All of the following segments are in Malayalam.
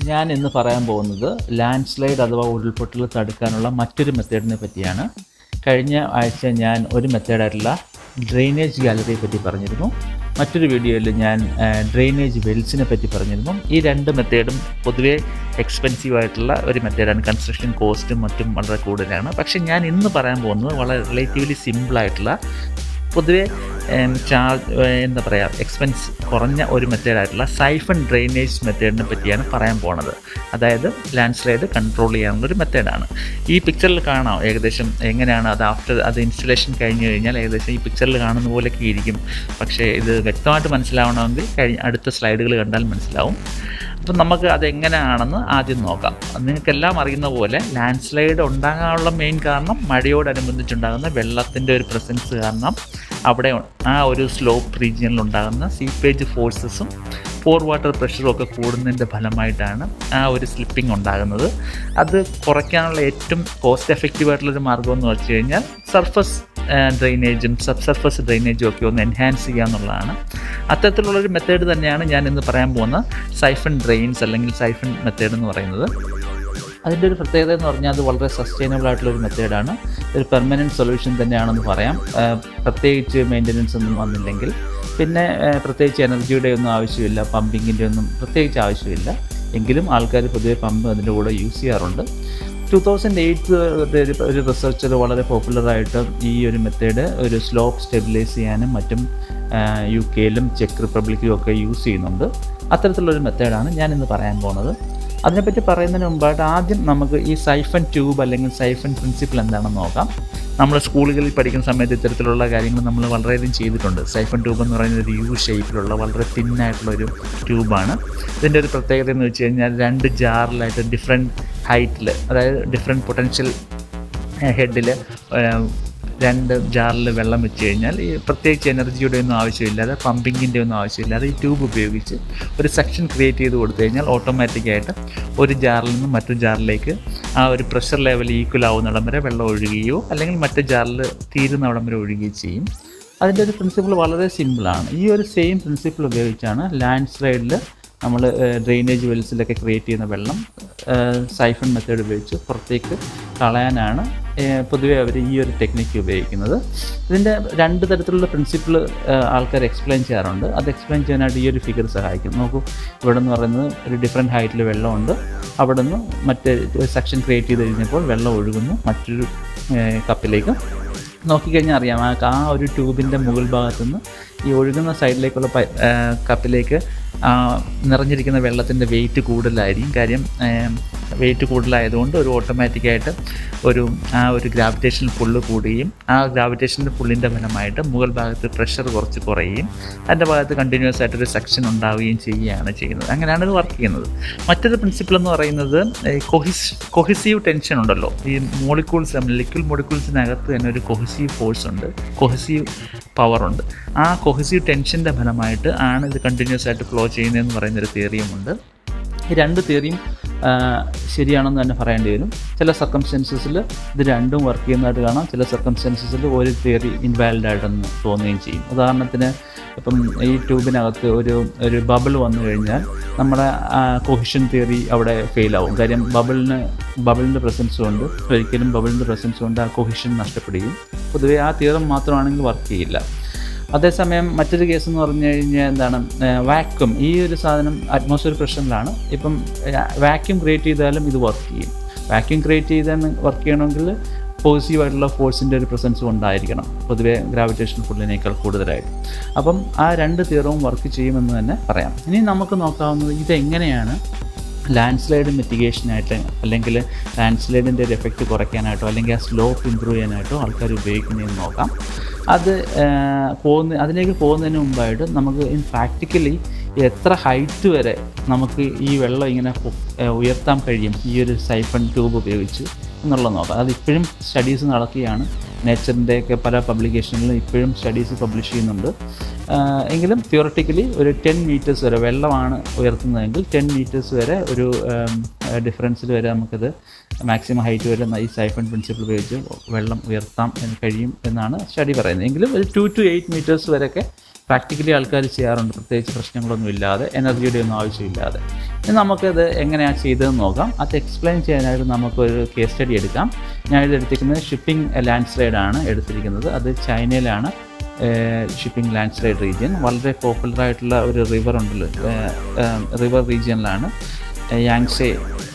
ഞാൻ ഇന്ന് പറയാൻ പോകുന്നത് ലാൻഡ് സ്ലൈഡ് അഥവാ ഉരുൾപൊട്ടൽ തടുക്കാനുള്ള മറ്റൊരു മെത്തേഡിനെ പറ്റിയാണ് കഴിഞ്ഞ ആഴ്ച ഞാൻ ഒരു മെത്തേഡായിട്ടുള്ള ഡ്രെയിനേജ് ഗാലറിയെ പറ്റി പറഞ്ഞിരുന്നു മറ്റൊരു വീഡിയോയിൽ ഞാൻ ഡ്രെയിനേജ് വെൽസിനെ പറ്റി പറഞ്ഞിരുന്നു ഈ രണ്ട് മെത്തേഡും പൊതുവേ എക്സ്പെൻസീവ് ആയിട്ടുള്ള ഒരു മെത്തേഡാണ് കൺസ്ട്രക്ഷൻ കോസ്റ്റും മറ്റും വളരെ കൂടുതലാണ് പക്ഷേ ഞാൻ ഇന്ന് പറയാൻ പോകുന്നത് വളരെ റിലേറ്റീവ്ലി സിമ്പിളായിട്ടുള്ള പൊതുവെ ചാർജ് എന്താ പറയുക എക്സ്പെൻസ് കുറഞ്ഞ ഒരു മെത്തേഡായിട്ടുള്ള സൈഫൺ ഡ്രെയിനേജ് മെത്തേഡിനെ പറ്റിയാണ് പറയാൻ പോണത് അതായത് ലാൻഡ് സ്ലൈഡ് കൺട്രോൾ ചെയ്യാനുള്ള ഒരു മെത്തേഡാണ് ഈ പിക്ചറിൽ കാണാം ഏകദേശം എങ്ങനെയാണ് അത് ആഫ്റ്റർ അത് ഇൻസ്റ്റലേഷൻ കഴിഞ്ഞ് കഴിഞ്ഞാൽ ഏകദേശം ഈ പിക്ചറിൽ കാണുന്ന പോലെയൊക്കെ ഇരിക്കും പക്ഷേ ഇത് വ്യക്തമായിട്ട് മനസ്സിലാവണമെങ്കിൽ കഴിഞ്ഞ അടുത്ത സ്ലൈഡുകൾ കണ്ടാൽ മനസ്സിലാവും അപ്പം നമുക്ക് അതെങ്ങനെയാണെന്ന് ആദ്യം നോക്കാം നിങ്ങൾക്കെല്ലാം അറിയുന്ന പോലെ ലാൻഡ് സ്ലൈഡ് ഉണ്ടാകാനുള്ള മെയിൻ കാരണം മഴയോടനുബന്ധിച്ചുണ്ടാകുന്ന വെള്ളത്തിൻ്റെ ഒരു പ്രസൻസ് കാരണം അവിടെ ആ ഒരു സ്ലോപ്പ് റീജിയനിൽ ഉണ്ടാകുന്ന സീപ്പേജ് ഫോഴ്സസും പോർ വാട്ടർ പ്രഷറും ഒക്കെ കൂടുന്നതിൻ്റെ ഫലമായിട്ടാണ് ആ ഒരു സ്ലിപ്പിംഗ് ഉണ്ടാകുന്നത് അത് കുറയ്ക്കാനുള്ള ഏറ്റവും കോസ്റ്റ് എഫക്റ്റീവ് ആയിട്ടുള്ളൊരു മാർഗ്ഗം എന്ന് വെച്ച് കഴിഞ്ഞാൽ സർഫസ് ഡ്രെയിനേജും സബ് സർഫസ് ഡ്രെയിനേജും ഒക്കെ ഒന്ന് എൻഹാൻസ് ചെയ്യുക എന്നുള്ളതാണ് അത്തരത്തിലുള്ളൊരു മെത്തേഡ് തന്നെയാണ് ഞാൻ ഇന്ന് പറയാൻ പോകുന്ന സൈഫൺ ഡ്രെയിൻസ് അല്ലെങ്കിൽ സൈഫൺ മെത്തേഡ് എന്ന് പറയുന്നത് അതിൻ്റെ ഒരു പ്രത്യേകത എന്ന് പറഞ്ഞാൽ അത് വളരെ സസ്റ്റൈനബിൾ ആയിട്ടുള്ള ഒരു മെത്തേഡാണ് ഒരു പെർമനൻറ്റ് സൊല്യൂഷൻ തന്നെയാണെന്ന് പറയാം പ്രത്യേകിച്ച് മെയിൻ്റനൻസ് ഒന്നും വന്നില്ലെങ്കിൽ പിന്നെ പ്രത്യേകിച്ച് എനർജിയുടെ ഒന്നും ആവശ്യമില്ല പമ്പിങ്ങിൻ്റെ ഒന്നും പ്രത്യേകിച്ച് ആവശ്യമില്ല എങ്കിലും ആൾക്കാർ പൊതുവെ പമ്പ് അതിൻ്റെ കൂടെ യൂസ് ചെയ്യാറുണ്ട് ടു തൗസൻഡ് എയ്റ്റ് ഒരു റിസർച്ചർ വളരെ പോപ്പുലറായിട്ട് ഈ ഒരു മെത്തേഡ് ഒരു സ്ലോപ്പ് സ്റ്റെബിലൈസ് ചെയ്യാനും മറ്റും യു കെയിലും ചെക്ക് റിപ്പബ്ലിക്കിലും ഒക്കെ യൂസ് ചെയ്യുന്നുണ്ട് അത്തരത്തിലുള്ളൊരു മെത്തേഡാണ് ഞാൻ ഇന്ന് പറയാൻ പോകുന്നത് അതിനെപ്പറ്റി പറയുന്നതിന് മുമ്പായിട്ട് ആദ്യം നമുക്ക് ഈ സൈഫൺ ട്യൂബ് അല്ലെങ്കിൽ സൈഫൺ പ്രിൻസിപ്പിൾ എന്താണെന്ന് നോക്കാം നമ്മൾ സ്കൂളുകളിൽ പഠിക്കുന്ന സമയത്ത് ഇത്തരത്തിലുള്ള കാര്യങ്ങൾ നമ്മൾ വളരെയധികം ചെയ്തിട്ടുണ്ട് സൈഫൺ ട്യൂബ് എന്ന് പറയുന്നത് ഒരു യു ഷേപ്പിലുള്ള വളരെ തിന്നായിട്ടുള്ള ഒരു ട്യൂബാണ് ഇതിൻ്റെ ഒരു പ്രത്യേകത എന്ന് വെച്ച് കഴിഞ്ഞാൽ രണ്ട് ജാറിലായിട്ട് ഡിഫറെൻറ്റ് ഹൈറ്റിൽ അതായത് ഡിഫറെൻറ്റ് പൊട്ടൻഷ്യൽ ഹെഡിൽ രണ്ട് ജാറിൽ വെള്ളം വെച്ച് കഴിഞ്ഞാൽ ഈ പ്രത്യേകിച്ച് എനർജിയുടെ ഒന്നും ആവശ്യമില്ലാതെ പമ്പിങ്ങിൻ്റെ ഒന്നും ആവശ്യമില്ലാതെ ഈ ട്യൂബ് ഉപയോഗിച്ച് ഒരു സെക്ഷൻ ക്രിയേറ്റ് ചെയ്ത് കൊടുത്തു കഴിഞ്ഞാൽ ഓട്ടോമാറ്റിക്കായിട്ട് ഒരു ജാറിൽ നിന്ന് മറ്റൊരു ജാറിലേക്ക് ആ ഒരു പ്രഷർ ലെവൽ ഈക്വൽ ആവുന്നിടം വരെ വെള്ളം ഒഴുകുകയോ അല്ലെങ്കിൽ മറ്റു ജാറിൽ തീരുന്നിടം വരെ ഒഴുകുകയോ ചെയ്യും അതിൻ്റെ ഒരു പ്രിൻസിപ്പിൾ വളരെ സിമ്പിളാണ് ഈ ഒരു സെയിം പ്രിൻസിപ്പിൾ ഉപയോഗിച്ചാണ് ലാൻഡ് സ്ലൈഡിൽ നമ്മൾ ഡ്രെയിനേജ് വെൽസിലൊക്കെ ക്രിയേറ്റ് ചെയ്യുന്ന വെള്ളം സൈഫൺ മെത്തേഡ് ഉപയോഗിച്ച് പുറത്തേക്ക് കളയാനാണ് പൊതുവേ അവർ ഈ ഒരു ടെക്നിക്ക് ഉപയോഗിക്കുന്നത് ഇതിൻ്റെ രണ്ട് തരത്തിലുള്ള പ്രിൻസിപ്പിൾ ആൾക്കാർ എക്സ്പ്ലെയിൻ ചെയ്യാറുണ്ട് അത് എക്സ്പ്ലെയിൻ ചെയ്യാനായിട്ട് ഈ ഒരു ഫിഗർ സഹായിക്കും നോക്കൂ ഇവിടെ നിന്ന് പറയുന്നത് ഒരു ഡിഫറെൻറ്റ് ഹൈറ്റിൽ വെള്ളമുണ്ട് അവിടെ നിന്ന് മറ്റേ സെക്ഷൻ ക്രിയേറ്റ് ചെയ്ത് കഴിഞ്ഞപ്പോൾ വെള്ളം ഒഴുകുന്നു മറ്റൊരു കപ്പിലേക്ക് നോക്കിക്കഴിഞ്ഞാൽ അറിയാം ആ ആ ഒരു ട്യൂബിൻ്റെ മുകൾ ഭാഗത്തുനിന്ന് ഈ ഒഴുകുന്ന സൈഡിലേക്കുള്ള കപ്പിലേക്ക് നിറഞ്ഞിരിക്കുന്ന വെള്ളത്തിൻ്റെ വെയിറ്റ് കൂടുതലായിരിക്കും കാര്യം വെയിറ്റ് കൂടുതലായതുകൊണ്ട് ഒരു ഓട്ടോമാറ്റിക്കായിട്ട് ഒരു ആ ഒരു ഗ്രാവിറ്റേഷൻ പുള്ള് കൂടുകയും ആ ഗ്രാവിറ്റേഷൻ പുള്ളിൻ്റെ ഫലമായിട്ട് മുകൾ ഭാഗത്ത് പ്രഷർ കുറച്ച് കുറയുകയും അതിൻ്റെ ഭാഗത്ത് കണ്ടിന്യൂസ് ആയിട്ടൊരു സെക്ഷൻ ഉണ്ടാവുകയും ചെയ്യുകയാണ് ചെയ്യുന്നത് അങ്ങനെയാണ് ഇത് വർക്ക് ചെയ്യുന്നത് മറ്റൊരു പ്രിൻസിപ്പിൾ എന്ന് പറയുന്നത് കൊഹിസ് കൊഹിസീവ് ടെൻഷൻ ഉണ്ടല്ലോ ഈ മോളിക്യൂൾസ് ലിക്വിഡ് മോളിക്യൂൾസിനകത്ത് തന്നെ ഒരു കൊഹിസീവ് ഫോഴ്സ് ഉണ്ട് കൊഹിസീവ് പവർ ഉണ്ട് ആ കൊഹിസീവ് ടെൻഷൻ്റെ ഫലമായിട്ട് ആണ് ഇത് കണ്ടിന്യൂസ് ആയിട്ട് ഫ്ലോ ചെയ്യുന്നതെന്ന് പറയുന്നൊരു തിയറിയുമുണ്ട് ഈ രണ്ട് തിയറിയും ശരിയാണെന്ന് തന്നെ പറയേണ്ടി വരും ചില സർക്കംസ്റ്റൻസസിൽ ഇത് രണ്ടും വർക്ക് ചെയ്യുന്നതായിട്ട് കാണാം ചില സർക്കംസ്റ്റൻസസിൽ ഒരു തിയറി ഇൻവാലിഡ് ആയിട്ടെന്ന് തോന്നുകയും ചെയ്യും ഉദാഹരണത്തിന് ഇപ്പം ഈ ട്യൂബിനകത്ത് ഒരു ഒരു ബബിൾ വന്നു കഴിഞ്ഞാൽ നമ്മുടെ കൊഹിഷൻ തിയറി അവിടെ ഫെയിലാവും കാര്യം ബബിളിന് ബബിളിൻ്റെ പ്രസൻസ് കൊണ്ട് ഒരിക്കലും ബബിളിൻ്റെ പ്രസൻസ് കൊണ്ട് ആ കൊഹിഷൻ നഷ്ടപ്പെടുകയും പൊതുവേ ആ തിയറം മാത്രമാണെങ്കിൽ വർക്ക് ചെയ്യില്ല അതേസമയം മറ്റൊരു കേസ് എന്ന് പറഞ്ഞു കഴിഞ്ഞാൽ എന്താണ് വാക്യൂം ഈ ഒരു സാധനം അറ്റ്മോസ്ഫിയർ പ്രഷറിലാണ് ഇപ്പം വാക്യൂം ക്രിയേറ്റ് ചെയ്താലും ഇത് വർക്ക് ചെയ്യും വാക്യൂം ക്രിയേറ്റ് ചെയ്താൽ വർക്ക് ചെയ്യണമെങ്കിൽ പോസിറ്റീവായിട്ടുള്ള ഫോഴ്സിൻ്റെ ഒരു പ്രസൻസ് ഉണ്ടായിരിക്കണം പൊതുവേ ഗ്രാവിറ്റേഷൻ ഫുള്ളിനേക്കാൾ കൂടുതലായിട്ട് അപ്പം ആ രണ്ട് തീറവും വർക്ക് ചെയ്യുമെന്ന് തന്നെ പറയാം ഇനി നമുക്ക് നോക്കാവുന്നത് ഇതെങ്ങനെയാണ് ലാൻഡ് സ്ലൈഡ് മിറ്റിഗേഷനായിട്ട് അല്ലെങ്കിൽ ലാൻഡ് സ്ലൈഡിൻ്റെ ഒരു എഫക്റ്റ് കുറയ്ക്കാനായിട്ടോ അല്ലെങ്കിൽ ആ സ്ലോപ്പ് ഇമ്പ്രൂവ് ചെയ്യാനായിട്ടോ ആൾക്കാർ ഉപയോഗിക്കുന്നതെന്ന് നോക്കാം അത് പോകുന്ന അതിലേക്ക് പോകുന്നതിന് മുമ്പായിട്ട് നമുക്ക് ഇൻ പ്രാക്ടിക്കലി എത്ര ഹൈറ്റ് വരെ നമുക്ക് ഈ വെള്ളം ഇങ്ങനെ ഉയർത്താൻ കഴിയും ഈ ഒരു സൈഫൺ ട്യൂബ് ഉപയോഗിച്ച് എന്നുള്ളത് നോക്കാം അത് ഇപ്പോഴും സ്റ്റഡീസ് നടക്കുകയാണ് നേച്ചറിൻ്റെയൊക്കെ പല പബ്ലിക്കേഷനിലും ഇപ്പോഴും സ്റ്റഡീസ് പബ്ലിഷ് ചെയ്യുന്നുണ്ട് എങ്കിലും തിയോറട്ടിക്കലി ഒരു ടെൻ മീറ്റേഴ്സ് വരെ വെള്ളമാണ് ഉയർത്തുന്നതെങ്കിൽ ടെൻ മീറ്റേഴ്സ് വരെ ഒരു ഡിഫറൻസിൽ വരെ നമുക്കത് മാക്സിമം ഹൈറ്റ് വരെ ഈ സൈഫൺ പ്രിൻസിപ്പിൾ ഉപയോഗിച്ച് വെള്ളം ഉയർത്താൻ കഴിയും എന്നാണ് സ്റ്റഡി പറയുന്നത് എങ്കിലും ഒരു ടു ടു എയ്റ്റ് മീറ്റേഴ്സ് വരെയൊക്കെ പ്രാക്ടിക്കലി ആൾക്കാർ ചെയ്യാറുണ്ട് പ്രത്യേകിച്ച് പ്രശ്നങ്ങളൊന്നും ഇല്ലാതെ എനർജിയുടെ ഒന്നും ആവശ്യമില്ലാതെ ഇനി നമുക്കത് എങ്ങനെയാണ് ചെയ്തതെന്ന് നോക്കാം അത് എക്സ്പ്ലെയിൻ ചെയ്യാനായിട്ട് നമുക്കൊരു കേസ് സ്റ്റഡി എടുക്കാം ഞാൻ ഇത് എടുത്തിരിക്കുന്നത് ഷിപ്പിംഗ് ലാൻഡ് സ്ലൈഡാണ് എടുത്തിരിക്കുന്നത് അത് ചൈനയിലാണ് ഷിപ്പിംഗ് ലാൻഡ് സ്ലൈഡ് റീജിയൻ വളരെ പോപ്പുലർ ആയിട്ടുള്ള ഒരു റിവർ ഉണ്ടല്ലോ റിവർ റീജിയനിലാണ് യാങ്സെ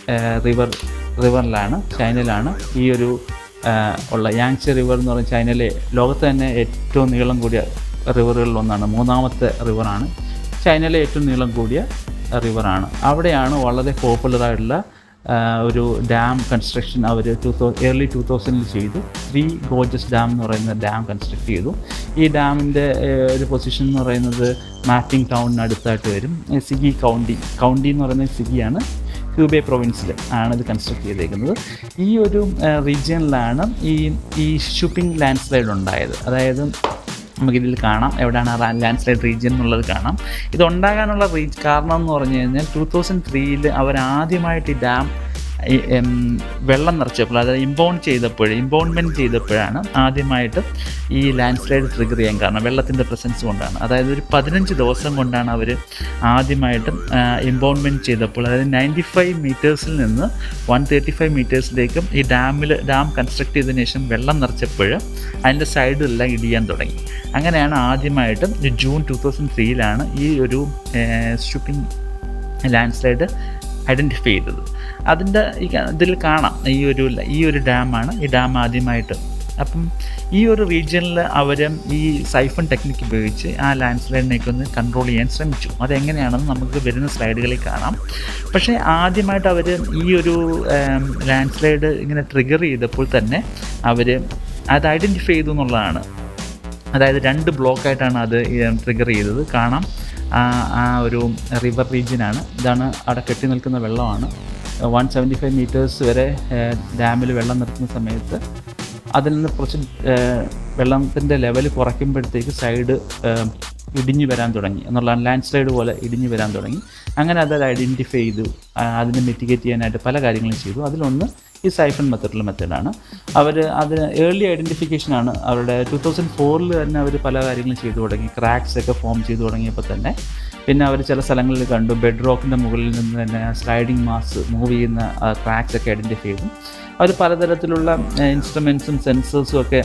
റിവർ റിവറിലാണ് ചൈനയിലാണ് ഈ ഒരു ആ, ഉള്ള യാങ്സെ റിവർ എന്ന് പറയുന്നത് ചൈനയിലെ ലോകത്ത് തന്നെ ഏറ്റവും നീളം കൂടിയ റിവറുകളിൽ ഒന്നാണ് മൂന്നാമത്തെ റിവറാണ് ചൈനയിലെ ഏറ്റവും നീളം കൂടിയ റിവറാണ് അവിടെയാണ് വളരെ പോപ്പുലർ ആയിട്ടുള്ള ആ, ഒരു ഡാം കൺസ്ട്രക്ഷൻ അവർ ടു തൗ ഏർലി ടു തൗസൻഡിൽ ചെയ്തു ത്രീ ഗോജസ് ഡാം എന്ന് പറയുന്ന ഡാം കൺസ്ട്രക്ട് ചെയ്തു ഈ ഡാമിൻ്റെ ഒരു പൊസിഷൻ എന്ന് പറയുന്നത് മാപ്പിംഗ് ടൗണിന് അടുത്തായിട്ട് വരും ഏ, സിഗി കൗണ്ടി കൗണ്ടി എന്ന് പറയുന്നത് സിഗിയാണ് ഹ്യൂബെ പ്രൊവിൻസിൽ ആണ് ഇത് കൺസ്ട്രക്ട് ചെയ്തേക്കുന്നത് ഈ ഒരു റീജിയനിലാണ് ഈ ഈ ഷിപ്പിംഗ് ലാൻഡ് സ്ലൈഡ് ഉണ്ടായത് അതായത് നമുക്കിതിൽ കാണാം എവിടെയാണ് ആ ലാൻഡ് സ്ലൈഡ് റീജിയൻ എന്നുള്ളത് കാണാം ഇത് ഉണ്ടാകാനുള്ള റീച്ച് കാരണം എന്ന് പറഞ്ഞു കഴിഞ്ഞാൽ ടൂ തൗസൻഡ് ത്രീയിൽ അവർ ആദ്യമായിട്ട് ഈ ഡാം ഈ, എം, വെള്ളം നിറച്ചപ്പോൾ അതായത് ഇമ്പൗണ്ട് ചെയ്തപ്പോൾ ഇമ്പൗണ്ട്മെൻറ്റ് ചെയ്തപ്പോഴാണ് ആദ്യമായിട്ട് ഈ ലാൻഡ് സ്ലൈഡ് ട്രിഗർ ചെയ്യാൻ കാരണം വെള്ളത്തിൻ്റെ പ്രസൻസ് കൊണ്ടാണ് അതായത് ഒരു പതിനഞ്ച് ദിവസം കൊണ്ടാണ് അവർ ആദ്യമായിട്ടും ഇമ്പൗണ്ട്മെൻറ്റ് ചെയ്തപ്പോൾ അതായത് നയൻറ്റി ഫൈവ് മീറ്റേഴ്സിൽ നിന്ന് വൺ തേർട്ടി ഫൈവ് മീറ്റേഴ്സിലേക്കും ഈ ഡാമിൽ ഡാം കൺസ്ട്രക്ട് ചെയ്തതിന് ശേഷം വെള്ളം നിറച്ചപ്പോൾ അതിൻ്റെ സൈഡിലെല്ലാം ഇടിയാൻ തുടങ്ങി അങ്ങനെയാണ് ആദ്യമായിട്ടും ഈ ജൂൺ ടു തൗസൻഡ് ത്രീയിലാണ് ഈ ഒരു ഷിപ്പിംഗ് ലാൻഡ് സ്ലൈഡ് ഐഡൻറ്റിഫൈ ചെയ്തത് അതിൻ്റെ ഈ ക- ഇതിൽ കാണാം ഈ ഒരു ഈ ഒരു ഡാമാണ് ഈ ഡാം ആദ്യമായിട്ട് അപ്പം ഈ ഒരു റീജിയനിൽ അവർ ഈ സൈഫൺ ടെക്നിക്ക് ഉപയോഗിച്ച് ആ ലാൻഡ് സ്ലൈഡിനേക്ക് ഒന്ന് കൺട്രോൾ ചെയ്യാൻ ശ്രമിച്ചു അതെങ്ങനെയാണെന്ന് നമുക്ക് വരുന്ന സ്ലൈഡുകളിൽ കാണാം പക്ഷേ ആദ്യമായിട്ട് അവർ ഈ ഒരു ലാൻഡ് സ്ലൈഡ് ഇങ്ങനെ ട്രിഗർ ചെയ്തപ്പോൾ തന്നെ അവർ അത് ഐഡൻറ്റിഫൈ ചെയ്തു എന്നുള്ളതാണ് അതായത് രണ്ട് ബ്ലോക്കായിട്ടാണ് അത് ട്രിഗർ ചെയ്തത് കാണാം ആ ആ ഒരു റിവർ റീജിയനാണ് ഇതാണ് അവിടെ കെട്ടി നിൽക്കുന്ന വെള്ളമാണ് വൺ സെവൻറ്റി ഫൈവ് മീറ്റേഴ്സ് വരെ ഡാമിൽ വെള്ളം നിർത്തുന്ന സമയത്ത് അതിൽ നിന്ന് കുറച്ച് വെള്ളത്തിൻ്റെ ലെവൽ കുറയ്ക്കുമ്പോഴത്തേക്ക് സൈഡ് ഇടിഞ്ഞു വരാൻ തുടങ്ങി എന്നുള്ള ലാൻഡ് സ്ലൈഡ് പോലെ ഇടിഞ്ഞു വരാൻ തുടങ്ങി അങ്ങനെ അത് ഐഡൻറ്റിഫൈ ചെയ്തു ആ, അതിനെ മിറ്റിഗേറ്റ് ചെയ്യാനായിട്ട് പല കാര്യങ്ങളും ചെയ്തു അതിലൊന്ന് ഈ സൈഫൺ മെത്തഡുള്ള മെത്തേഡാണ് അവർ അതിന് ഏർലി ഐഡൻറ്റിഫിക്കേഷനാണ് അവരുടെ ടു തൗസൻഡ് ഫോറിൽ തന്നെ അവർ പല കാര്യങ്ങളും ചെയ്തു തുടങ്ങി ക്രാക്സ് ഒക്കെ ഫോം ചെയ്തു തുടങ്ങിയപ്പോൾ തന്നെ പിന്നെ അവർ ചില സ്ഥലങ്ങളിൽ കണ്ടു ബെഡ് റോക്കിൻ്റെ മുകളിൽ നിന്ന് തന്നെ സ്ലൈഡിങ് മാസ് മൂവ് ചെയ്യുന്ന ക്രാക്സ് ഒക്കെ ഐഡൻറ്റിഫൈ ചെയ്തു അവർ പലതരത്തിലുള്ള ഇൻസ്ട്രുമെൻസും സെൻസേഴ്സും ഒക്കെ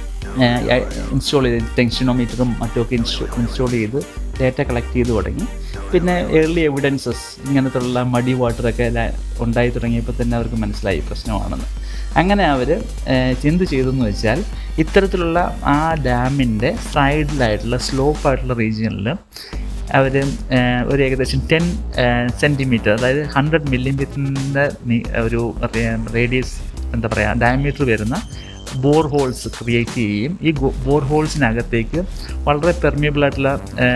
ഇൻസ്റ്റാൾ ചെയ്ത് ടെൻഷനോമീറ്ററും മറ്റുമൊക്കെ ഇൻസ്റ്റോ ഇൻസ്റ്റാൾ ചെയ്ത് ഡേറ്റ കളക്ട് ചെയ്ത് തുടങ്ങി പിന്നെ ഏർലി എവിഡൻസസ് ഇങ്ങനത്തുള്ള മടി വാട്ടറൊക്കെ ല- ഉണ്ടായി തുടങ്ങിയപ്പോൾ തന്നെ അവർക്ക് മനസ്സിലായി പ്രശ്നമാണെന്ന് അങ്ങനെ അവർ എന്ത് ചെയ്തെന്ന് വെച്ചാൽ ഇത്തരത്തിലുള്ള ആ ഡാമിൻ്റെ സൈഡിലായിട്ടുള്ള സ്ലോപ്പായിട്ടുള്ള റീജിയനിൽ അവർ ഒരു ഏകദേശം ടെൻ സെൻറ്റിമീറ്റർ അതായത് ഹൺഡ്രഡ് മില്ലിമീറ്ററിൻ്റെ ഒരു റേഡിയസ് എന്താ പറയുക ഡയമീറ്റർ വരുന്ന ബോർ ഹോൾസ് ക്രിയേറ്റ് ചെയ്യുകയും ഈ ബോർ ഹോൾസിനകത്തേക്ക് വളരെ പെർമിയബിൾ ആയിട്ടുള്ള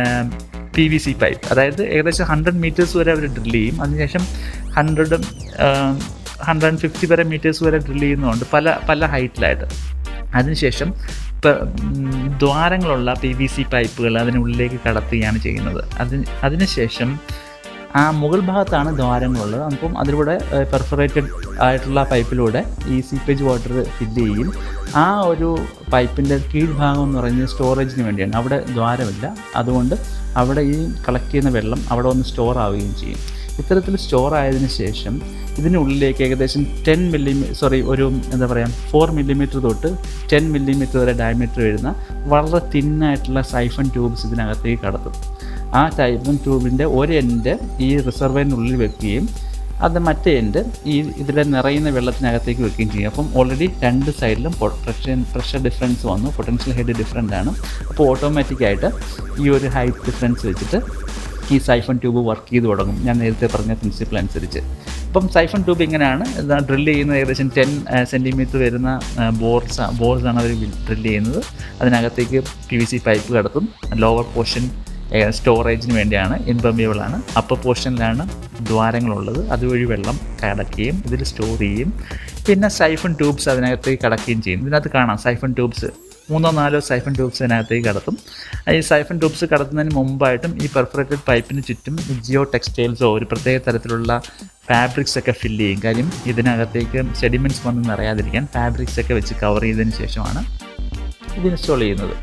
പി വി സി പൈപ്പ് അതായത് ഏകദേശം ഹൺഡ്രഡ് മീറ്റേഴ്സ് വരെ അവർ ഡ്രിൽ ചെയ്യും അതിനുശേഷം ഹൺഡ്രഡും ഹൺഡ്രഡ് ആൻഡ് ഫിഫ്റ്റി വരെ മീറ്റേഴ്സ് വരെ ഡ്രിൽ ചെയ്യുന്നുണ്ട് പല പല ഹൈറ്റിലായിട്ട് അതിനുശേഷം പ- ഉം, ദ്വാരങ്ങളുള്ള പി വി സി പൈപ്പുകൾ അതിനുള്ളിലേക്ക് കടത്തുകയാണ് ചെയ്യുന്നത് അതിന് അതിനുശേഷം ആ മുകൾ ഭാഗത്താണ് ദ്വാരങ്ങളുള്ളത് അപ്പം അതിലൂടെ പെർഫറേറ്റഡ് ആയിട്ടുള്ള പൈപ്പിലൂടെ ഈ സീപ്പേജ് വാട്ടർ ഫില്ല് ചെയ്യും ആ ഒരു പൈപ്പിൻ്റെ കീഴ്ഭാഗം എന്ന് പറയുന്നത് സ്റ്റോറേജിന് വേണ്ടിയാണ് അവിടെ ദ്വാരമില്ല അതുകൊണ്ട് അവിടെ ഈ കളക്ട് ചെയ്യുന്ന വെള്ളം അവിടെ ഒന്ന് സ്റ്റോർ ആവുകയും ചെയ്യും ഇത്തരത്തിൽ സ്റ്റോർ ആയതിനു ശേഷം ഇതിനുള്ളിലേക്ക് ഏകദേശം ടെൻ മില്ലിമീ സോറി ഒരു എന്താ പറയുക ഫോർ മില്ലിമീറ്റർ തൊട്ട് ടെൻ മില്ലിമീറ്റർ വരെ ഡയമീറ്റർ വരുന്ന വളരെ തിന്നായിട്ടുള്ള സൈഫൺ ട്യൂബ്സ് ഇതിനകത്തേക്ക് കടത്തും ആ സൈഫൺ ട്യൂബിൻ്റെ ഒരു എൻഡ് ഈ റിസർവറിനുള്ളിൽ വെക്കുകയും അത് മറ്റേ എൻഡ് ഈ ഇതിലെ നിറയുന്ന വെള്ളത്തിനകത്തേക്ക് വെക്കുകയും ചെയ്യും അപ്പം ഓൾറെഡി രണ്ട് സൈഡിലും പ്രഷർ പ്രഷർ ഡിഫറൻസ് വന്നു പൊട്ടൻഷ്യൽ ഹെഡ് ഡിഫറൻ്റ് ആണ് അപ്പോൾ ഓട്ടോമാറ്റിക്കായിട്ട് ഈ ഒരു ഹൈറ്റ് ഡിഫറൻസ് വെച്ചിട്ട് ഈ സൈഫൺ ട്യൂബ് വർക്ക് ചെയ്ത് തുടങ്ങും ഞാൻ നേരത്തെ പറഞ്ഞ പ്രിൻസിപ്പിൾ അനുസരിച്ച് അപ്പം സൈഫൺ ട്യൂബ് ഇങ്ങനെയാണ് ഡ്രിൽ ചെയ്യുന്നത് ഏകദേശം ടെൻ സെൻറ്റിമീറ്റർ വരുന്ന ബോർസ് ബോർസാണ് അവർ ഡ്രിൽ ചെയ്യുന്നത് അതിനകത്തേക്ക് പി വി സി പൈപ്പ് കടത്തും ലോവർ പോർഷൻ സ്റ്റോറേജിന് വേണ്ടിയാണ് ഇൻപെർമിയബിൾ ആണ് അപ്പർ പോർഷനിലാണ് ദ്വാരങ്ങളുള്ളത് അതുവഴി വെള്ളം കടക്കുകയും ഇതിൽ സ്റ്റോർ ചെയ്യും പിന്നെ സൈഫൺ ട്യൂബ്സ് അതിനകത്തേക്ക് കടക്കുകയും ചെയ്യും ഇതിനകത്ത് കാണാം സൈഫൺ ട്യൂബ്സ് മൂന്നോ നാലോ സൈഫൺ ട്യൂബ്സ് അതിനകത്തേക്ക് കടത്തും ഈ സൈഫൺ ട്യൂബ്സ് കടത്തുന്നതിന് മുമ്പായിട്ടും ഈ പെർഫറേറ്റഡ് പൈപ്പിന് ചുറ്റും ജിയോ ടെക്സ്റ്റൈൽസോ ഒരു പ്രത്യേക തരത്തിലുള്ള ഫാബ്രിക്സ് ഒക്കെ ഫില്ല് ചെയ്യും കാര്യം ഇതിനകത്തേക്ക് സെഡിമെൻറ്റ്സ് വന്ന് നിറയാതിരിക്കാൻ ഫാബ്രിക്സ് ഒക്കെ വെച്ച് കവർ ചെയ്തതിന് ശേഷമാണ് ഇത് ഇൻസ്റ്റാൾ ചെയ്യുന്നത്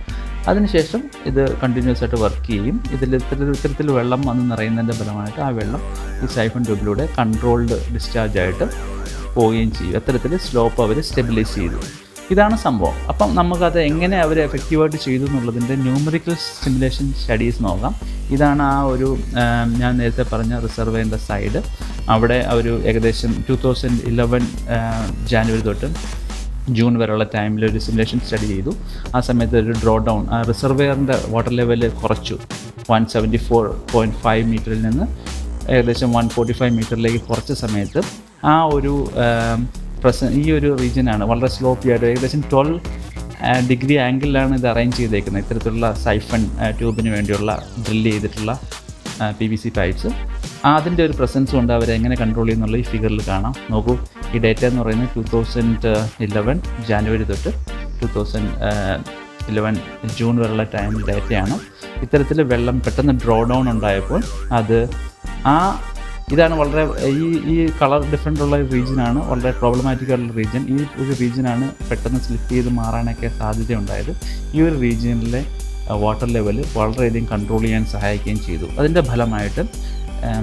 അതിനുശേഷം ഇത് കണ്ടിന്യൂസ് ആയിട്ട് വർക്ക് ചെയ്യും ഇതിൽ ഇത്തരത്തിൽ ഇത്തരത്തിൽ വെള്ളം വന്ന് നിറയുന്നതിൻ്റെ ഫലമായിട്ട് ആ വെള്ളം ഈ സൈഫൺ ട്യൂബിലൂടെ കൺട്രോൾഡ് ഡിസ്ചാർജ് ആയിട്ട് പോവുകയും ചെയ്യും അത്തരത്തിൽ സ്ലോപ്പ് അവർ സ്റ്റെബിലൈസ് ചെയ്തു ഇതാണ് സംഭവം അപ്പം നമുക്കത് എങ്ങനെ അവർ എഫക്റ്റീവായിട്ട് ചെയ്തു എന്നുള്ളതിൻ്റെ ന്യൂമറിക്കൽ സിമുലേഷൻ സ്റ്റഡീസ് നോക്കാം ഇതാണ് ആ ഒരു ആ, ഞാൻ നേരത്തെ പറഞ്ഞ റിസർവേൻ്റെ സൈഡ് അവിടെ അവർ ഏകദേശം ടു തൗസൻഡ് ഇലവൻ ജാനുവരി തൊട്ട് ജൂൺ വരെയുള്ള ടൈമിൽ ഒരു സിമുലേഷൻ സ്റ്റഡി ചെയ്തു ആ സമയത്ത് ഒരു ഡ്രോ ഡൗൺ ആ റിസർവെയറിൻ്റെ വാട്ടർ ലെവൽ കുറച്ചു one seventy four point five മീറ്ററിൽ നിന്ന് ഏകദേശം വൺ ഫോർട്ടി ഫൈവ് മീറ്ററിലേക്ക് കുറച്ച സമയത്ത് ആ ഒരു പ്രസ ഈ ഒരു റീജിയനാണ് വളരെ സ്ലോപ്പി ആയിട്ട് ഏകദേശം ട്വൽവ് ഡിഗ്രി ആംഗിളിലാണ് ഇത് അറേഞ്ച് ചെയ്തേക്കുന്നത് ഇത്തരത്തിലുള്ള സൈഫൺ ട്യൂബിന് വേണ്ടിയുള്ള ഡ്രില്ല് ചെയ്തിട്ടുള്ള പി വി സി പൈപ്സ് അതിൻ്റെ ഒരു പ്രസൻസ് കൊണ്ട് അവരെ എങ്ങനെ കൺട്രോൾ ചെയ്യുന്നുള്ള ഈ ഫിഗറിൽ കാണാം നോക്കൂ ഈ ഡേറ്റ എന്ന് പറയുന്നത് ടു തൗസൻഡ് ഇലവൻ ജാനുവരി തൊട്ട് ടു തൗസൻഡ് ഇലവൻ ജൂൺ വരെയുള്ള ടൈമിൽ ഡേറ്റയാണ് ഇത്തരത്തിൽ വെള്ളം പെട്ടെന്ന് ഡ്രോ ഡൗൺ ഉണ്ടായപ്പോൾ അത് ആ ഇതാണ് വളരെ ഈ ഈ കളർ ഡിഫറെൻ്റ് ഉള്ള റീജിയനാണ് വളരെ പ്രോബ്ലമാറ്റിക് ആയിട്ടുള്ള റീജിയൻ ഈ ഒരു റീജിയനാണ് പെട്ടെന്ന് സ്ലിപ്പ് ചെയ്ത് മാറാനൊക്കെ സാധ്യതയുണ്ടായത് ഈ ഒരു റീജിയനിലെ വാട്ടർ ലെവൽ വളരെയധികം കൺട്രോൾ ചെയ്യാൻ സഹായിക്കുകയും ചെയ്തു അതിൻ്റെ ഫലമായിട്ട് ഉം,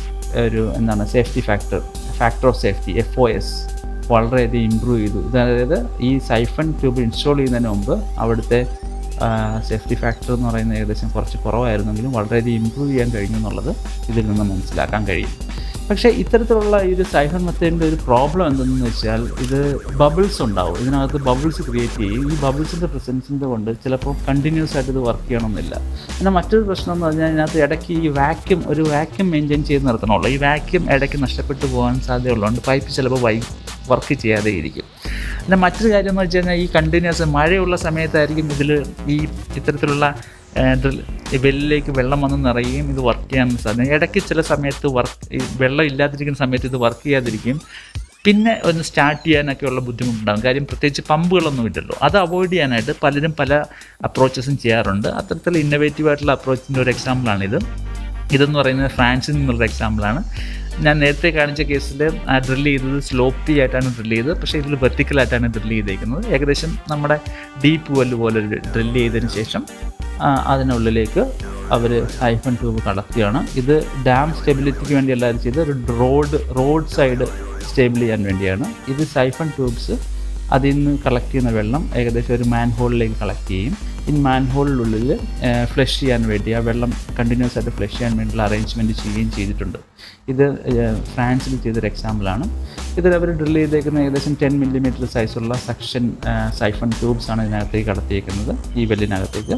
ഒരു എന്താണ് safety factor factor of safety F O S വളരെയധികം ഇമ്പ്രൂവ് ചെയ്തു അതായത് ഈ സൈഫൺ ട്യൂബ് ഇൻസ്റ്റാൾ ചെയ്യുന്നതിന് മുമ്പ് അവിടുത്തെ സേഫ്റ്റി ഫാക്ടർ എന്ന് പറയുന്നത് ഏകദേശം കുറച്ച് കുറവായിരുന്നെങ്കിലും വളരെയധികം ഇമ്പ്രൂവ് ചെയ്യാൻ കഴിഞ്ഞു എന്നുള്ളത് ഇതിൽ നിന്ന് മനസ്സിലാക്കാൻ കഴിയും പക്ഷേ ഇത്തരത്തിലുള്ള ഈ ഒരു സൈഫൺ മെത്തേഡിൻ്റെ ഒരു പ്രോബ്ലം എന്തെന്ന് വെച്ചാൽ ഇത് ബബിൾസ് ഉണ്ടാവും ഇതിനകത്ത് ബബിൾസ് ക്രിയേറ്റ് ചെയ്യും ഈ ബബിൾസിൻ്റെ പ്രസൻസിൻ്റെ കൊണ്ട് ചിലപ്പോൾ കണ്ടിന്യൂസ് ആയിട്ട് ഇത് വർക്ക് ചെയ്യണമെന്നില്ല പിന്നെ മറ്റൊരു പ്രശ്നം എന്ന് പറഞ്ഞാൽ ഇതിനകത്ത് ഇടയ്ക്ക് ഈ വാക്യൂം ഒരു വാക്യൂം മെയിൻറ്റെയിൻ ചെയ്ത് നിർത്തണമല്ലോ ഈ വാക്യൂം ഇടയ്ക്ക് നഷ്ടപ്പെട്ടു പോകാൻ സാധ്യതയുള്ളതുകൊണ്ട് പൈപ്പ് ചിലപ്പോൾ വൈ വർക്ക് ചെയ്യാതെ ഇരിക്കും പിന്നെ മറ്റൊരു കാര്യം എന്ന് വെച്ച് കഴിഞ്ഞാൽ ഈ കണ്ടിന്യൂസ് മഴയുള്ള സമയത്തായിരിക്കും ഇതിൽ ഈ ഇത്തരത്തിലുള്ള ഡ്രിൽ ഈ വെല്ലിലേക്ക് വെള്ളം വന്ന് നിറയുകയും ഇത് വർക്ക് ചെയ്യാൻ സാധ്യത ഇടയ്ക്ക് ചില സമയത്ത് വർക്ക് ഈ വെള്ളം ഇല്ലാതിരിക്കുന്ന സമയത്ത് ഇത് വർക്ക് ചെയ്യാതിരിക്കും പിന്നെ ഒന്ന് സ്റ്റാർട്ട് ചെയ്യാനൊക്കെയുള്ള ബുദ്ധിമുട്ടുണ്ടാകും കാര്യം പ്രത്യേകിച്ച് പമ്പുകളൊന്നും ഇല്ലല്ലോ അത് അവോയ്ഡ് ചെയ്യാനായിട്ട് പലരും പല അപ്രോച്ചസും ചെയ്യാറുണ്ട് അത്തരത്തിൽ ഇന്നോവേറ്റീവ് ആയിട്ടുള്ള അപ്രോച്ചിൻ്റെ ഒരു എക്സാമ്പിളാണിത് ഇതെന്ന് പറയുന്നത് ഫ്രാൻസിൽ നിന്നുള്ള എക്സാമ്പിളാണ് ഞാൻ നേരത്തെ കാണിച്ച കേസിൽ ആ ഡ്രില്ല് ചെയ്തത് സ്ലോപ്പി ആയിട്ടാണ് ഡ്രില്ല് ചെയ്തത് പക്ഷേ ഇതിൽ വെർട്ടിക്കലായിട്ടാണ് ഡ്രില്ല് ചെയ്തേക്കുന്നത് ഏകദേശം നമ്മുടെ ഡീപ്പ് വെല്ല് പോലെ ഡ്രില്ല് ചെയ്തതിന് ശേഷം ആ, അതിനുള്ളിലേക്ക് അവർ ഹൈഫൺ ട്യൂബ് കടത്തുകയാണ് ഇത് ഡാം സ്റ്റെബിലിറ്റിക്ക് വേണ്ടി എല്ലാവരും ചെയ്ത് ഒരു റോഡ് റോഡ് സൈഡ് സ്റ്റേബിൾ ചെയ്യാൻ വേണ്ടിയാണ് ഇത് സൈഫൺ ട്യൂബ്സ് അതിൽ നിന്ന് കളക്ട് ചെയ്യുന്ന വെള്ളം ഏകദേശം ഒരു മാൻ ഹോളിലേക്ക് കളക്ട് ചെയ്യും ഈ മാൻ ഹോളിനുള്ളിൽ ഫ്ലഷ് ചെയ്യാൻ വേണ്ടി ആ വെള്ളം കണ്ടിന്യൂസ് ആയിട്ട് ഫ്ലഷ് ചെയ്യാൻ വേണ്ടിയുള്ള അറേഞ്ച്മെൻറ്റ് ചെയ്യുകയും ചെയ്തിട്ടുണ്ട് ഇത് ഏഹ്, ഫ്രാൻസിൽ ചെയ്തൊരു എക്സാമ്പിളാണ് ഇതിൽ അവർ ഡ്രിൽ ചെയ്തേക്കുന്ന ഏകദേശം ടെൻ മില്ലിമീറ്റർ സൈസുള്ള സെക്ഷൻ സൈഫൺ ട്യൂബ്സ് ആണ് ഇതിനകത്തേക്ക് കടത്തിയേക്കുന്നത് ഈ വെല്ലിനകത്തേക്ക്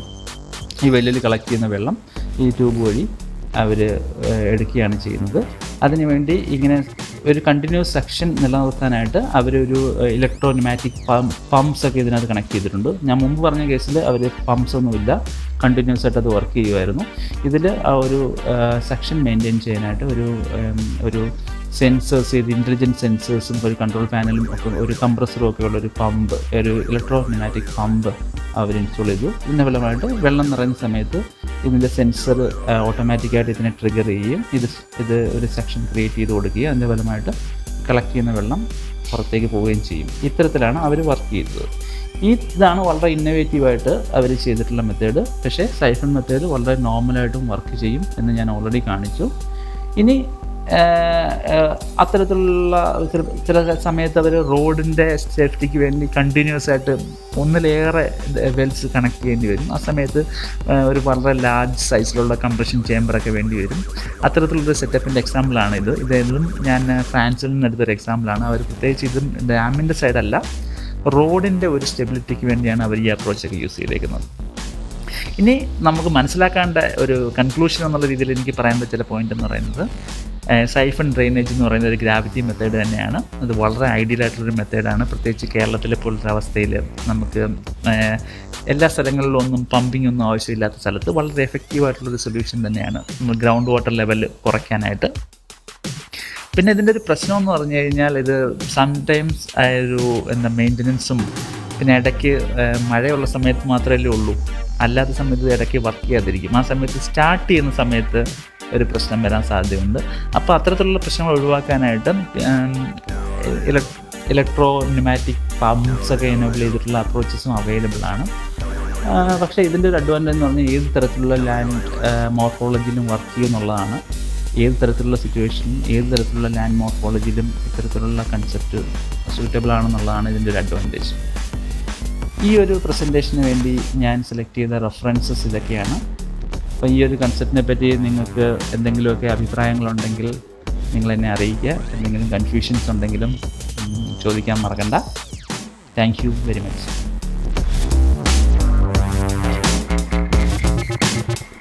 ഈ വെല്ലിൽ കളക്ട് ചെയ്യുന്ന വെള്ളം ഈ ട്യൂബ് വഴി അവർ എടുക്കുകയാണ് ചെയ്യുന്നത് അതിനുവേണ്ടി ഇങ്ങനെ ഒരു കണ്ടിന്യൂസ് സെക്ഷൻ നിലനിർത്താനായിട്ട് അവരൊരു ഇലക്ട്രോ ന്യൂമാറ്റിക് പമ്പ്സ് ഒക്കെ ഇതിനകത്ത് കണക്ട് ചെയ്തിട്ടുണ്ട് ഞാൻ മുമ്പ് പറഞ്ഞ കേസിൽ അവർ പമ്പ്സ് ഒന്നുമില്ല കണ്ടിന്യൂസ് ആയിട്ട് അത് വർക്ക് ചെയ്യുമായിരുന്നു ഇതിൽ ആ ഒരു സെക്ഷൻ മെയിൻറ്റെയിൻ ചെയ്യാനായിട്ട് ഒരു ഉം, ഒരു സെൻസേഴ്സ് ചെയ്ത് ഇൻ്റലിജൻറ്റ് സെൻസേഴ്സും ഒരു കൺട്രോൾ പാനലും ഒക്കെ ഒരു കംപ്രസറും ഒക്കെ ഉള്ള ഒരു പമ്പ് ഒരു ഇലക്ട്രോ ന്യൂമാറ്റിക് പമ്പ് അവർ ഇൻസ്റ്റാൾ ചെയ്തു ഇതിൻ്റെ ഫലമായിട്ട് വെള്ളം നിറയുന്ന സമയത്ത് ഇതിൻ്റെ സെൻസർ ഓട്ടോമാറ്റിക്കായിട്ട് ഇതിനെ ട്രിഗർ ചെയ്യുകയും ഇത് ഇത് ഒരു സെക്ഷൻ ക്രിയേറ്റ് ചെയ്ത് കൊടുക്കുകയും അതിൻ്റെ ഫലമായിട്ട് കളക്ട് ചെയ്യുന്ന വെള്ളം പുറത്തേക്ക് പോവുകയും ചെയ്യും ഇത്തരത്തിലാണ് അവർ വർക്ക് ചെയ്തത് ഈ ഇതാണ് വളരെ ഇന്നോവേറ്റീവായിട്ട് അവർ ചെയ്തിട്ടുള്ള മെത്തേഡ് പക്ഷേ സൈഫൺ മെത്തേഡ് വളരെ നോർമലായിട്ടും വർക്ക് ചെയ്യും എന്ന് ഞാൻ ഓൾറെഡി കാണിച്ചു ഇനി ആഹ്, ആഹ്, അത്തരത്തിലുള്ള ചില ചില സമയത്ത് അവർ റോഡിൻ്റെ സേഫ്റ്റിക്ക് വേണ്ടി കണ്ടിന്യൂസ് ആയിട്ട് ഒന്നിലേറെ വെൽസ് കണക്ട് ചെയ്യേണ്ടി വരും ആ സമയത്ത് ആഹ്, ഒരു വളരെ ലാർജ് സൈസിലുള്ള കംപ്രഷൻ ചേമ്പറൊക്കെ വേണ്ടി വരും അത്തരത്തിലുള്ളൊരു സെറ്റപ്പിൻ്റെ എക്സാമ്പിളാണ് ഇത് ഇതും ഞാൻ ഫ്രാൻസിൽ നിന്ന് എടുത്തൊരു എക്സാമ്പിളാണ് അവർ പ്രത്യേകിച്ച് ഇതും ഡാമിൻ്റെ സൈഡല്ല റോഡിൻ്റെ ഒരു സ്റ്റെബിലിറ്റിക്ക് വേണ്ടിയാണ് അവർ ഈ അപ്രോച്ചൊക്കെ യൂസ് ചെയ്തേക്കുന്നത് ഇനി നമുക്ക് മനസ്സിലാക്കേണ്ട ഒരു കൺക്ലൂഷൻ എന്നുള്ള രീതിയിൽ എനിക്ക് പറയാൻ പറ്റിയ പോയിന്റ് എന്ന് പറയുന്നത് സൈഫൺ ഡ്രെയിനേജ് എന്ന് പറയുന്ന ഒരു ഗ്രാവിറ്റി മെത്തേഡ് തന്നെയാണ് അത് വളരെ ഐഡിയൽ ആയിട്ടുള്ളൊരു മെത്തേഡാണ് പ്രത്യേകിച്ച് കേരളത്തിലെ പോലത്തെ അവസ്ഥയിൽ നമുക്ക് ഏഹ്, എല്ലാ സ്ഥലങ്ങളിലും ഒന്നും പമ്പിംഗ് ഒന്നും ആവശ്യമില്ലാത്ത സ്ഥലത്ത് വളരെ എഫക്റ്റീവ് ആയിട്ടുള്ളൊരു സൊല്യൂഷൻ തന്നെയാണ് ഗ്രൗണ്ട് വാട്ടർ ലെവൽ കുറയ്ക്കാനായിട്ട് പിന്നെ ഇതിൻ്റെ ഒരു പ്രശ്നം എന്ന് പറഞ്ഞു കഴിഞ്ഞാൽ ഇത് സംടൈംസ് ഒരു എന്താ മെയിൻ്റനൻസും പിന്നെ ഇടയ്ക്ക് ഏഹ്, മഴയുള്ള സമയത്ത് മാത്രമല്ലേ ഉള്ളൂ അല്ലാത്ത സമയത്ത് ഇത് ഇടയ്ക്ക് വർക്ക് ചെയ്യാതിരിക്കും ആ സമയത്ത് സ്റ്റാർട്ട് ചെയ്യുന്ന സമയത്ത് ഒരു പ്രശ്നം വരാൻ സാധ്യതയുണ്ട് അപ്പോൾ അത്തരത്തിലുള്ള പ്രശ്നങ്ങൾ ഒഴിവാക്കാനായിട്ട് ഇലക്ട്രോ ന്യൂമാറ്റിക് പമ്പ്സ് ഒക്കെ എനേബിൾ ചെയ്തിട്ടുള്ള അപ്രോച്ചസും അവൈലബിൾ ആണ് ആ, പക്ഷേ ഇതിൻ്റെ ഒരു അഡ്വാൻറ്റേജ് എന്ന് പറഞ്ഞാൽ ഏത് തരത്തിലുള്ള ലാൻഡ് മോർഫോളജിയിലും വർക്ക് ചെയ്യും എന്നുള്ളതാണ് ഏത് തരത്തിലുള്ള സിറ്റുവേഷനും ഏത് തരത്തിലുള്ള ലാൻഡ് മോർഫോളജിയിലും ഇത്തരത്തിലുള്ള കൺസെപ്റ്റ് സൂറ്റബിൾ ആണെന്നുള്ളതാണ് ഇതിൻ്റെ ഒരു അഡ്വാൻറ്റേജ് ഈ ഒരു പ്രസൻറ്റേഷന് വേണ്ടി ഞാൻ സെലക്ട് ചെയ്ത റെഫറൻസസ് ഇതൊക്കെയാണ് അപ്പോൾ ഈ ഒരു കൺസെപ്റ്റിനെ പറ്റി നിങ്ങൾക്ക് എന്തെങ്കിലുമൊക്കെ അഭിപ്രായങ്ങളുണ്ടെങ്കിൽ നിങ്ങൾ എന്നെ അറിയിക്കുക എന്തെങ്കിലും കൺഫ്യൂഷൻസ് ഉണ്ടെങ്കിലും ഉം, ചോദിക്കാൻ മറക്കണ്ട താങ്ക് യു വെരി മച്ച്